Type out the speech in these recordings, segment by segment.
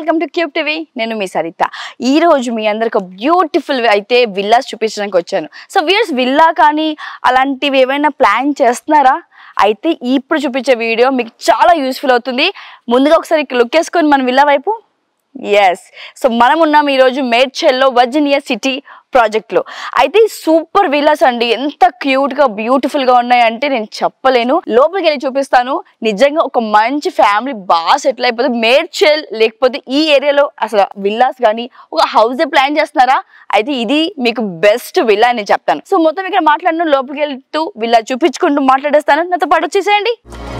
Welcome to cube TV నేను మీ సరిత ఈ రోజు మీ అందరికి ఒక బ్యూటిఫుల్ అయితే విల్లాస్ చూపించడానికి వచ్చాను సో వ్యూర్స్ విల్లా కానీ అలాంటివి ఏమైనా ప్లాన్ చేస్తున్నారా అయితే ఇప్పుడు చూపించే వీడియో మీకు చాలా యూస్ఫుల్ అవుతుంది ముందుగా ఒకసారి లుక్ వేసుకొని మన విల్లా వైపు ఎస్ సో మనం ఉన్నాం ఈరోజు మేడ్చెల్లో వర్జినియా సిటీ ప్రాజెక్ట్లో అయితే సూపర్ విల్లాస్ అండి ఎంత క్యూట్గా బ్యూటిఫుల్గా ఉన్నాయంటే నేను చెప్పలేను లోపలికి వెళ్ళి చూపిస్తాను నిజంగా ఒక మంచి ఫ్యామిలీ బాగా సెటిల్ అయిపోతే మేడ్చెల్ లేకపోతే ఈ ఏరియాలో అసలు విల్లాస్ కానీ ఒక హౌస్ ప్లాన్ చేస్తున్నారా అయితే ఇది మీకు బెస్ట్ విల్లా అని చెప్తాను సో మొత్తం ఇక్కడ మాట్లాడిన లోపలికి వెళ్తూ విల్లా చూపించుకుంటూ మాట్లాడేస్తాను నాతో పాటు వచ్చేసేయండి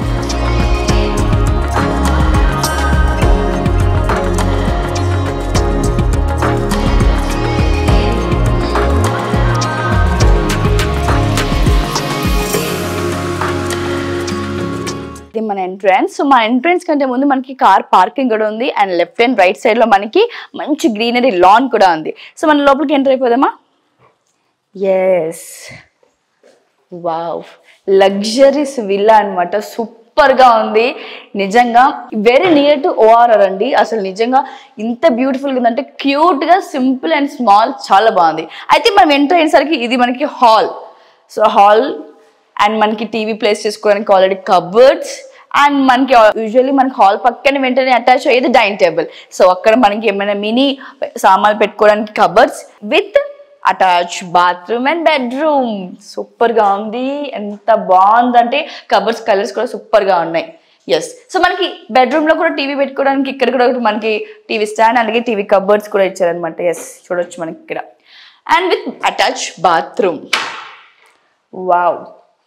ఇది మన ఎంట్రన్స్ సో మా ఎంట్రన్స్ కంటే ముందు మనకి కార్ పార్కింగ్ కూడా ఉంది and left and right side లో మనకి మంచి గ్రీనరీ లాన్ కూడా ఉంది సో మన లోపలికి ఎంటర్ అయిపోదామా ఎస్ వావ్ లగ్జరీస్ విల్లా అనమాట సూపర్ గా ఉంది నిజంగా వెరీ నియర్ టు ఓఆర్ఆర్ అండి అసలు నిజంగా ఇంత బ్యూటిఫుల్ గా ఉందంటే క్యూట్ గా సింపుల్ అండ్ స్మాల్ చాలా బాగుంది అయితే మనం ఎంటర్ అయ్యేసరికి ఇది మనకి హాల్ సో హాల్ అండ్ మనకి టీవీ ప్లేస్ చేసుకోవడానికి ఆల్రెడీ కబర్డ్స్ అండ్ మనకి యూజువల్లీ మనకి హాల్ పక్కన వెంటనే అటాచ్ అయ్యేది డైనింగ్ టేబుల్ సో అక్కడ మనకి ఏమైనా మినీ సామాన్లు పెట్టుకోవడానికి cupboards with attach bathroom and bedroom super గా ఉంది ఎంత బాగుందంటే కబర్డ్స్ కలర్స్ కూడా సూపర్ గా ఉన్నాయి ఎస్ సో మనకి బెడ్రూమ్ లో కూడా టీవీ పెట్టుకోవడానికి ఇక్కడ కూడా ఒకటి మనకి టీవీ స్టాండ్ అలాగే టీవీ కబర్డ్స్ కూడా ఇచ్చారనమాట ఎస్ చూడొచ్చు మనకి ఇక్కడ and with attach bathroom wow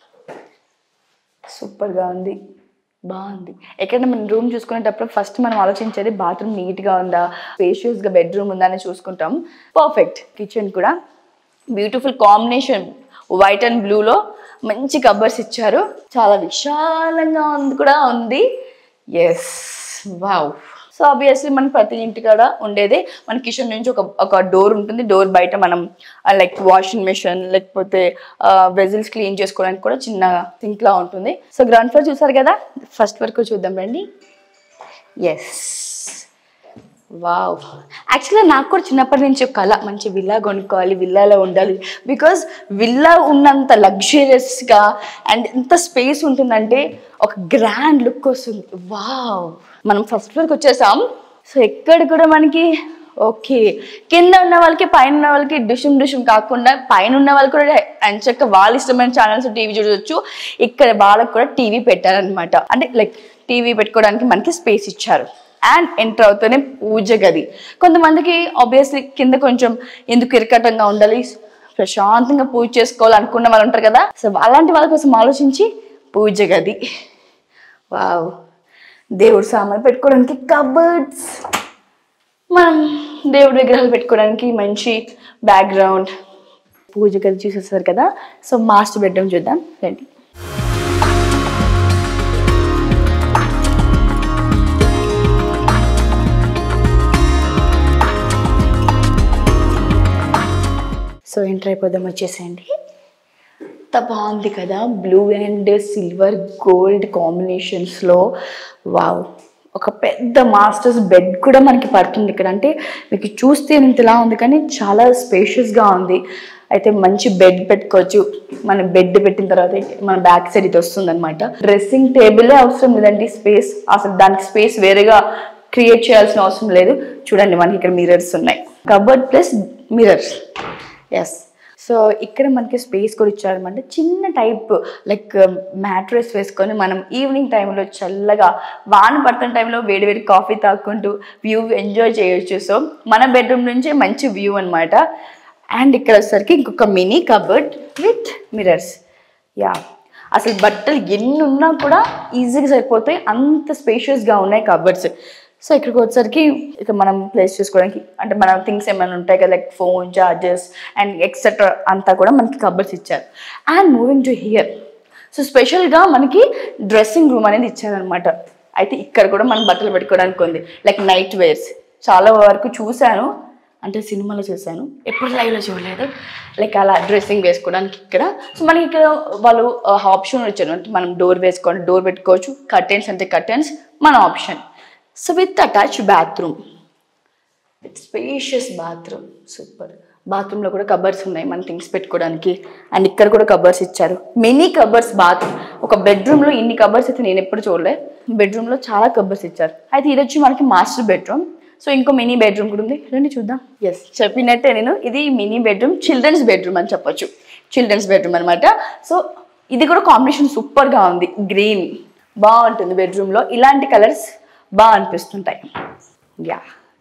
సూపర్గా ఉంది బాగుంది ఎక్కడైనా మనం రూమ్ చూసుకునేటప్పుడు ఫస్ట్ మనం ఆలోచించేది బాత్రూమ్ నీట్గా ఉందా స్పేషియస్గా బెడ్రూమ్ ఉందా అని చూసుకుంటాం పర్ఫెక్ట్ కిచెన్ కూడా బ్యూటిఫుల్ కాంబినేషన్ వైట్ అండ్ బ్లూలో మంచి కబర్స్ ఇచ్చారు చాలా విశాలంగా ఉంది కూడా ఉంది ఎస్ వావ్ సో ఆబ్వియస్లీ మన ప్రతి ఇంటికాడ ఉండేదే మన కిచెన్ నుంచి ఒక ఒక డోర్ ఉంటుంది డోర్ బయట మనం లైక్ వాషింగ్ మెషిన్ లేకపోతే వెజిల్స్ క్లీన్ చేసుకోవడానికి కూడా చిన్న సింక్ లా ఉంటుంది సో గ్రౌండ్ ఫ్లోర్ చూసారు కదా ఫస్ట్ వరకు చూద్దాం రండి ఎస్ వావ్ యాక్చువల్గా నాకు కూడా చిన్నప్పటి నుంచి ఒక కళ మంచి విల్లా కొనుక్కోవాలి విల్లాలో ఉండాలి బికాజ్ విల్లా ఉన్నంత లగ్జరియస్గా అండ్ ఎంత స్పేస్ ఉంటుందంటే ఒక గ్రాండ్ లుక్ వస్తుంది వావ్ మనం ఫస్ట్ ఫ్లోర్కి వచ్చేసాం సో ఎక్కడ కూడా మనకి ఓకే కింద ఉన్న వాళ్ళకి పైన ఉన్న వాళ్ళకి డిషుమ్ డిషుమ్ కాకుండా పైన ఉన్న వాళ్ళు కూడా అంచక్క వాళ్ళ ఇష్టమైన ఛానల్స్ టీవీ చూడవచ్చు ఇక్కడ వాళ్ళకి కూడా టీవీ పెట్టారనమాట అంటే లైక్ టీవీ పెట్టుకోవడానికి మనకి స్పేస్ ఇచ్చారు అండ్ ఎంటర్ అవుతూనే పూజ గది కొంతమందికి ఆబ్వియస్లీ కింద కొంచెం ఎందుకు ఇరకటంగా ఉండాలి ప్రశాంతంగా పూజ చేసుకోవాలి అనుకున్న వాళ్ళు ఉంటారు కదా సో అలాంటి వాళ్ళ కోసం ఆలోచించి పూజ గది వావ్ దేవుడు సామాన్లు పెట్టుకోవడానికి కబర్డ్స్ మనం దేవుడి విగ్రహాలు పెట్టుకోవడానికి మంచి బ్యాక్గ్రౌండ్ పూజ గది చూసేస్తారు కదా సో మాస్టర్ బెడ్రూమ్ చూద్దాం రండి సో ఎంటర్ అయిపోదాం వచ్చేసేయండి ఎంత బాగుంది కదా బ్లూ అండ్ సిల్వర్ గోల్డ్ కాంబినేషన్స్లో వావ్ ఒక పెద్ద మాస్టర్స్ బెడ్ కూడా మనకి పడుతుంది ఇక్కడ అంటే మీకు చూస్తే ఇంతలా ఉంది కానీ చాలా స్పేషియస్గా ఉంది అయితే మంచి బెడ్ పెట్టుకోవచ్చు మన బెడ్ పెట్టిన తర్వాత మన బ్యాక్ సైడ్ ఇది వస్తుంది అనమాట డ్రెస్సింగ్ టేబుల్ అవసరం లేదండి స్పేస్ అసలు దానికి స్పేస్ వేరేగా క్రియేట్ చేయాల్సిన అవసరం లేదు చూడండి మనకి ఇక్కడ మిరర్స్ ఉన్నాయి cupboard plus mirrors yes so ఇక్కడ మనకి స్పేస్ కూడా ఇచ్చారనమాట చిన్న టైప్ లైక్ మ్యాట్రెస్ వేసుకొని మనం ఈవినింగ్ టైంలో చల్లగా వాన పడుతున్న టైంలో వేడివేడి కాఫీ తాక్కుంటూ వ్యూ ఎంజాయ్ చేయొచ్చు సో మన బెడ్రూమ్ నుంచే మంచి వ్యూ అనమాట అండ్ ఇక్కడ వచ్చేసరికి ఇంకొక mini cupboard with mirrors yeah అసలు బట్టలు ఎన్ని ఉన్నా కూడా ఈజీగా సరిపోతాయి అంత స్పేషియస్గా ఉన్నాయి కబర్డ్స్ సో ఇక్కడికి వచ్చేసరికి ఇక మనం ప్లేస్ చేసుకోవడానికి అంటే మన థింగ్స్ ఏమైనా ఉంటాయి కదా like phone charges and etcetera అంతా కూడా మనకి కబర్స్ ఇచ్చారు and moving to here so స్పెషల్గా మనకి డ్రెస్సింగ్ రూమ్ అనేది ఇచ్చారనమాట అయితే ఇక్కడ కూడా మనం బట్టలు పెట్టుకోవడానికి ఉంది లైక్ నైట్ వేర్స్ చాలా వరకు చూశాను అంటే సినిమాలో చూశాను ఎప్పుడు లైవ్లో చూడలేదు లైక్ అలా డ్రెస్సింగ్ వేసుకోవడానికి ఇక్కడ సో మనకి ఇక్కడ వాళ్ళు ఆప్షన్ ఇచ్చారు అంటే మనం డోర్ వేసుకోండి డోర్ పెట్టుకోవచ్చు కర్టెన్స్ అంటే కర్టెన్స్ మన option so with attach bathroom it's spacious bathroom super బాత్రూంలో కూడా కబర్స్ ఉన్నాయి మన థింగ్స్ పెట్టుకోవడానికి అండ్ ఇక్కడ కూడా కబర్స్ ఇచ్చారు మెనీ కబర్స్ బాత్రూమ్ ఒక బెడ్రూమ్లో ఇన్ని కబర్స్ అయితే నేను ఎప్పుడు చూడలే బెడ్రూమ్లో చాలా కబర్స్ ఇచ్చారు అయితే ఇది వచ్చి మనకి మాస్టర్ బెడ్రూమ్ సో ఇంకో మినీ బెడ్రూమ్ కూడా ఉంది రండి చూద్దాం ఎస్ చెప్పినట్టే నేను ఇది మినీ బెడ్రూమ్ చిల్డ్రన్స్ బెడ్రూమ్ అని చెప్పొచ్చు చిల్డ్రన్స్ బెడ్రూమ్ అనమాట సో ఇది కూడా కాంబినేషన్ సూపర్గా ఉంది గ్రీన్ బాగుంటుంది బెడ్రూమ్లో ఇలాంటి కలర్స్ బాగా అనిపిస్తుంటాయి యా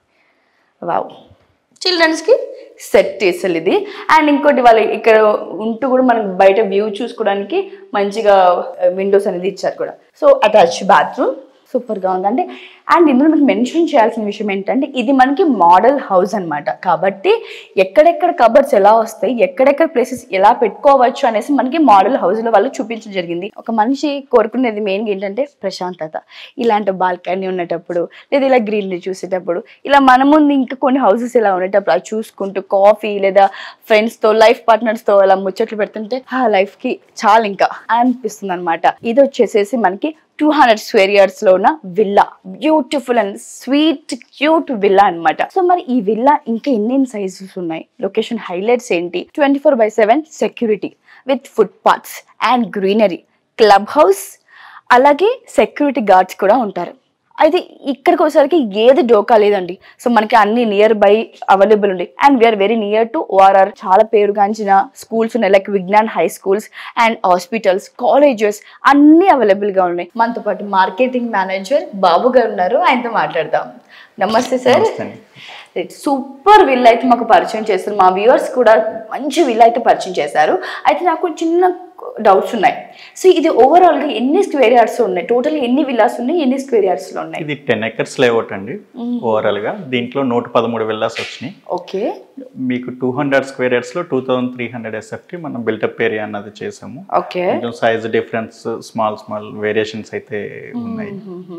వావ్ చిల్డ్రన్స్కి సెట్ అసలు ఇది అండ్ ఇంకోటి వాళ్ళు ఇక్కడ ఉంటూ కూడా మనకి బయట వ్యూ చూసుకోవడానికి మంచిగా విండోస్ అనేది ఇచ్చారు కూడా సో అటాచ్ బాత్రూమ్ సూపర్గా ఉంది అంటే అండ్ ఇందులో మనకి మెన్షన్ చేయాల్సిన విషయం ఏంటంటే ఇది మనకి మోడల్ హౌస్ అన్నమాట కాబట్టి ఎక్కడెక్కడ కబర్స్ ఎలా వస్తాయి ఎక్కడెక్కడ ప్లేసెస్ ఎలా పెట్టుకోవచ్చు అనేసి మనకి మోడల్ హౌస్లో వాళ్ళు చూపించడం జరిగింది ఒక మనిషి కోరుకునేది మెయిన్గా ఏంటంటే ప్రశాంతత ఇలాంటి బాల్కనీ ఉండేటప్పుడు లేదా ఇలా గ్రీనరీ చూసేటప్పుడు ఇలా మన ముందు ఇంకా కొన్ని హౌసెస్ ఇలా ఉండేటప్పుడు అది చూసుకుంటూ కాఫీ లేదా ఫ్రెండ్స్తో లైఫ్ పార్ట్నర్స్తో అలా ముచ్చట్లు పెడుతుంటే ఆ లైఫ్కి చాలా ఇంకా అనిపిస్తుంది అనమాట ఇది వచ్చేసేసి మనకి టూ హండ్రెడ్ స్క్వేర్ ఇయర్స్ లో ఉన్న villa beautiful and sweet cute villa అన్నమాట సో మరి ఈ విల్లా ఇంకా ఎన్నెన్ని సైజెస్ ఉన్నాయి లొకేషన్ హైలైట్స్ ఏంటి twenty four by seven security with footpaths and greenery clubhouse అలాగే సెక్యూరిటీ గార్డ్స్ కూడా ఉంటారు అయితే ఇక్కడికి వచ్చేసరికి ఏది డోకా లేదండి సో మనకి అన్ని నియర్ బై అవైలబుల్ ఉంది and we are very near to ORR చాలా పేరుగాంచిన స్కూల్స్ ఉన్నాయి like Vignan high schools and hospitals colleges అన్నీ అవైలబుల్గా ఉన్నాయి మనతో పాటు మార్కెటింగ్ మేనేజర్ బాబు గారు ఉన్నారు ఆయనతో మాట్లాడదాం నమస్తే సార్ నమస్తే అండి. సూపర్ విల్ అయితే మాకు పరిచయం చేస్తారు మా వ్యూవర్స్ కూడా మంచి విల్ అయితే పరిచయం చేశారు అయితే నాకు చిన్న డౌట్స్ ఉన్నాయి సో ఇది ఓవరాల్ గా ఎన్ని స్క్వేర్ యార్డ్స్ ఉన్నాయి టోటల్ ఎన్ని విల్లాస్ ఉన్నాయి ఎన్ని స్క్వేర్ యార్డ్స్ లో ఉన్నాయి ఇది టెన్ ఎకర్స్ లేఅవుట్ అండి ఓవరాల్ గా దీంట్లో నూట పదమూడు విల్లాస్ వచ్చినాయి ఓకే మీకు టూ హండ్రెడ్ స్క్వేర్ యార్డ్స్ లో two thousand three hundred SFT మనం బిల్టప్ ఏరియా అన్నది చేసాము ఓకే కొంచెం size difference small small variations అయితే ఉన్నాయి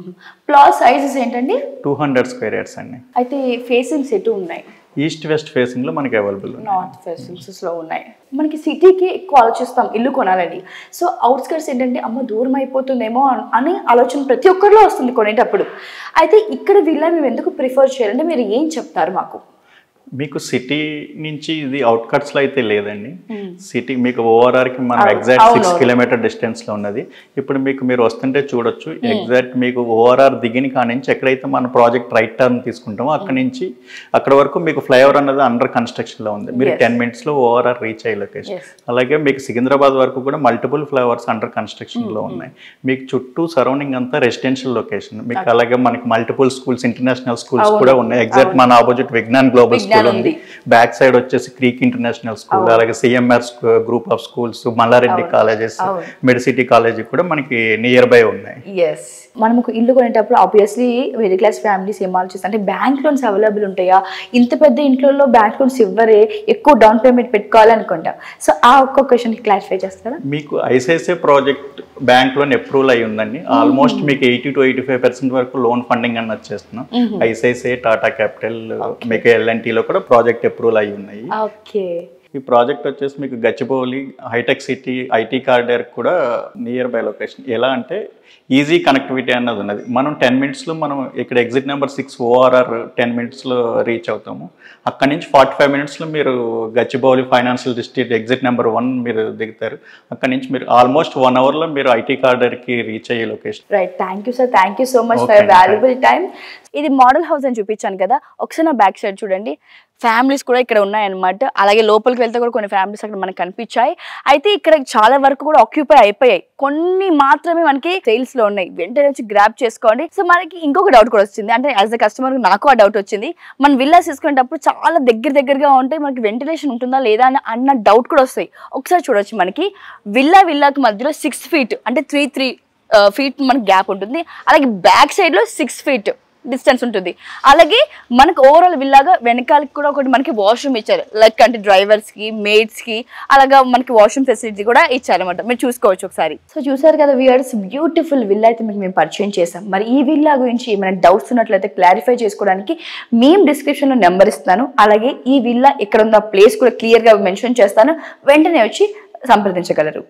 ప్లాట్ సైజెస్ ఏంటండి టూ హండ్రెడ్ స్క్వేర్ యార్డ్స్ అండి అయితే ఫేసింగ్స్ ఎటు ఉన్నాయి ఈస్ట్ వెస్ట్ ఫేసింగ్ లో మనకి అవైలబుల్ ఉంది నార్త్ ఫెసిలిటీస్ లో ఉన్నాయి మనకి సిటీకి ఎక్కువ ఆలోచిస్తాం ఇల్లు కొనాలని సో అవుట్స్కర్ట్స్ ఏంటంటే అమ్మ దూరం అయిపోతుందేమో అన్- అని ఆలోచన ప్రతి ఒక్కరిలో వస్తుంది కొనేటప్పుడు అయితే ఇక్కడ విల్లా మేము ఎందుకు ప్రిఫర్ చేయాలంటే మీరు ఏం చెప్తారు మాకు మీకు సిటీ నుంచి ఇది అవుట్కట్స్ లో అయితే లేదండి సిటీ మీకు ఓఆర్ఆర్ కి మనం ఎగ్జాక్ట్ అవును, సిక్స్ అవును. కిలోమీటర్ డిస్టెన్స్ లో ఉన్నది ఇప్పుడు మీకు మీరు వస్తుంటే చూడొచ్చు ఎగ్జాక్ట్ మీకు ఓఆర్ఆర్ దిగిన కాడ నుంచి ఎక్కడైతే మన ప్రాజెక్ట్ రైట్ టర్న్ తీసుకుంటామో అక్కడ నుంచి అక్కడ వరకు మీకు ఫ్లైఓవర్ అన్నది అండర్ కన్స్ట్రక్షన్ లో ఉంది మీరు Yes. టెన్ మినిట్స్ లో ఓఆర్ఆర్ రీచ్ అయ్యే లొకేషన్ Yes. అలాగే మీకు సికింద్రాబాద్ వరకు కూడా మల్టిపుల్ ఫ్లైఓవర్స్ అండర్ కన్స్ట్రక్షన్ లో ఉన్నాయి మీకు చుట్టూ సరౌండింగ్ అంతా రెసిడెన్షియల్ లొకేషన్ మీకు అలాగే మనకి మల్టిపుల్ స్కూల్స్ ఇంటర్నేషనల్ స్కూల్స్ అవును. కూడా ఉన్నాయి ఎగ్జాక్ట్ మన opposite Vignan global Vignan school ఉంది ఉంది. బ్యాక్ సైడ్ వచ్చేసి క్రీక్ ఇంటర్నేషనల్ స్కూల్ అలాగే CMR group of schools Mallareddy colleges అవును. మెడిసిటీ కాలేజీ కూడా మనకి నియర్ బై ఉన్నాయి ఎస్ మనం ఒక ఇల్లు కొనేటప్పుడు ఆబ్వియస్లీ మిడిల్ క్లాస్ ఫ్యామిలీస్ ఏం ఆలోచిస్తారు అంటే బ్యాంక్ లోన్స్ అవైలబుల్ ఉంటాయా ఇంత పెద్ద ఇంట్లో బ్యాంక్ లోన్స్ ఇవ్వరే ఎక్కువ డౌన్ పేమెంట్ పెట్టుకోవాలనుకుంటాం సో ఆ ఒక్క క్వశ్చన్ క్లారిఫై చేస్తారా మీకు ICICI project bank loan approval అయి ఉందండి ఆల్మోస్ట్ మీకు eighty to eighty five percent వరకు లోన్ ఫండింగ్ అని వచ్చేస్తున్నాం ఐసిఐసిఐ టాటా క్యాపిటల్ మీకు ఎల్ఎన్టీలో కూడా ప్రాజెక్ట్ అప్రూవల్ అయి ఉన్నాయి ఓకే ఈ ప్రాజెక్ట్ వచ్చేసి మీకు Gachibowli hitech city IT corridor కూడా నియర్ బై లొకేషన్ ఎలా అంటే ఈజీ కనెక్టివిటీ అన్నది ఉన్నది మనం టెన్ మినిట్స్లో మనం ఇక్కడ exit number six ORR ten మినిట్స్లో రీచ్ అవుతాము అక్కడి నుంచి ఫార్టీ ఫైవ్ మినిట్స్లో మీరు Gachibowli financial district exit number one మీరు దిగుతారు అక్కడి నుంచి మీరు ఆల్మోస్ట్ వన్ అవర్లో మీరు ఐటీ కార్డర్కి రీచ్ అయ్యే location right thank you sir thank you so much Okay, for valuable time ఇది మోడల్ హౌస్ అని చూపించాను కదా ఒకసారి నా బ్యాక్ సైడ్ చూడండి ఫ్యామిలీస్ కూడా ఇక్కడ ఉన్నాయన్నమాట అలాగే లోపలికి వెళ్తే కూడా కొన్ని ఫ్యామిలీస్ అక్కడ మనకు కనిపించాయి అయితే ఇక్కడ చాలా వరకు కూడా ఆక్యుపై అయిపోయాయి కొన్ని మాత్రమే మనకి సేల్స్ లో ఉన్నాయి వెంటనే వచ్చి గ్రాప్ చేసుకోండి సో మనకి ఇంకొక డౌట్ కూడా వచ్చింది అంటే యాజ్ అ కస్టమర్ నాకు ఆ డౌట్ వచ్చింది మనం విల్లాస్ తీసుకునేటప్పుడు చాలా దగ్గర దగ్గరగా ఉంటాయి మనకి వెంటిలేషన్ ఉంటుందా లేదా అని అన్న డౌట్ కూడా వస్తాయి ఒకసారి చూడొచ్చు మనకి విల్లా విల్లాకి మధ్యలో సిక్స్ ఫీట్ అంటే త్రీ త్రీ ఫీట్ మనకి గ్యాప్ ఉంటుంది అలాగే బ్యాక్ సైడ్ లో సిక్స్ ఫీట్ డిస్టెన్స్ ఉంటుంది అలాగే మనకు ఓవరాల్ విల్లాగా వెనకాలకి కూడా ఒకటి మనకి వాష్రూమ్ ఇచ్చారు లైక్ అంటే డ్రైవర్స్ కి మేడ్స్ కి అలాగా మనకి వాష్రూమ్ ఫెసిలిటీ కూడా ఇచ్చారు అనమాట మీరు చూసుకోవచ్చు ఒకసారి సో చూసారు కదా వ్యూయర్స్ బ్యూటిఫుల్ విల్లా అయితే మీకు మేము పరిచయం చేసాం మరి ఈ విల్లా గురించి ఏమైనా డౌట్స్ ఉన్నట్లయితే క్లారిఫై చేసుకోవడానికి మేము డిస్క్రిప్షన్ లో నెంబర్ ఇస్తాను అలాగే ఈ విల్లా ఎక్కడ ఉందో ప్లేస్ కూడా క్లియర్ గా మెన్షన్ చేస్తాను వెంటనే వచ్చి సంప్రదించగలరు